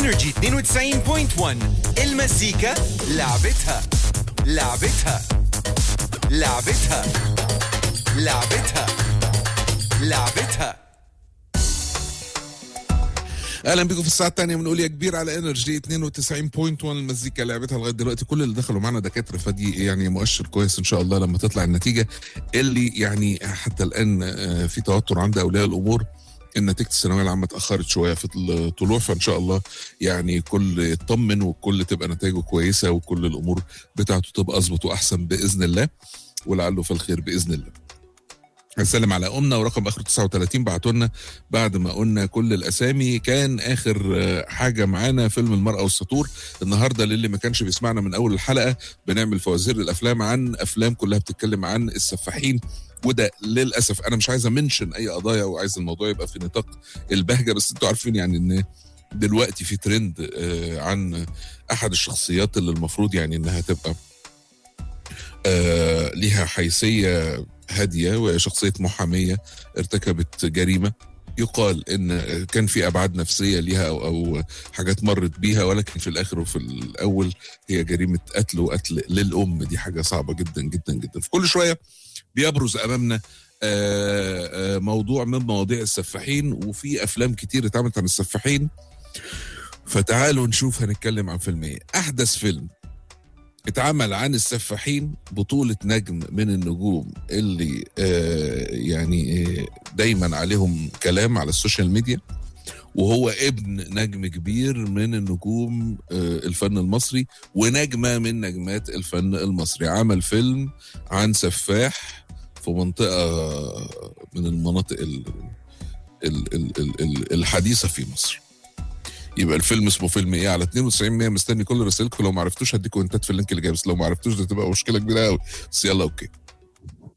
انرجي 92.1 المزيكا لعبتها لعبتها لعبتها لعبتها لعبتها اهلا بيكم في الساعه الثانيه بنقول يا كبير على انرجي 92.1 المزيكا لعبتها لغايه دلوقتي كل اللي دخلوا معانا دكاتره فدي يعني مؤشر كويس ان شاء الله لما تطلع النتيجه اللي يعني حتى الان آه، في توتر عند اولياء الامور ان نتيجه الثانويه العامه اتاخرت شويه في الطلوع فان شاء الله يعني كل يطمن والكل تبقى نتائجه كويسه وكل الامور بتاعته تبقى اظبط واحسن باذن الله ولعله في الخير باذن الله. هنسلم على امنا ورقم اخر 39 بعتوا لنا بعد ما قلنا كل الاسامي كان اخر آه، حاجه معانا فيلم المراه والسطور النهارده للي ما كانش بيسمعنا من اول الحلقه بنعمل فوازير الافلام عن افلام كلها بتتكلم عن السفاحين وده للاسف انا مش عايز امنشن اي قضايا وعايز الموضوع يبقى في نطاق البهجه بس انتوا عارفين يعني ان دلوقتي في ترند آه، عن احد الشخصيات اللي المفروض يعني انها تبقى آه، ليها حيثيه هاديه وهي شخصيه محاميه ارتكبت جريمه يقال ان كان في ابعاد نفسيه ليها او او حاجات مرت بيها ولكن في الاخر وفي الاول هي جريمه قتل وقتل للام دي حاجه صعبه جدا جدا جدا في كل شويه بيبرز امامنا آه، آه، موضوع من مواضيع السفاحين وفي افلام كتير اتعملت عن السفاحين فتعالوا نشوف هنتكلم عن فيلم ايه احدث فيلم اتعمل عن السفاحين بطولة نجم من النجوم اللي آه يعني آه دايما عليهم كلام على السوشيال ميديا وهو ابن نجم كبير من النجوم آه الفن المصري ونجمة من نجمات الفن المصري عمل فيلم عن سفاح في منطقة من المناطق ال ال ال ال ال الحديثة في مصر يبقى الفيلم اسمه فيلم ايه على 92 100 مستني كل رسائلكم لو ما عرفتوش هديكم انتات في اللينك اللي جاي بس لو ما عرفتوش ده تبقى مشكله كبيره قوي بس يلا اوكي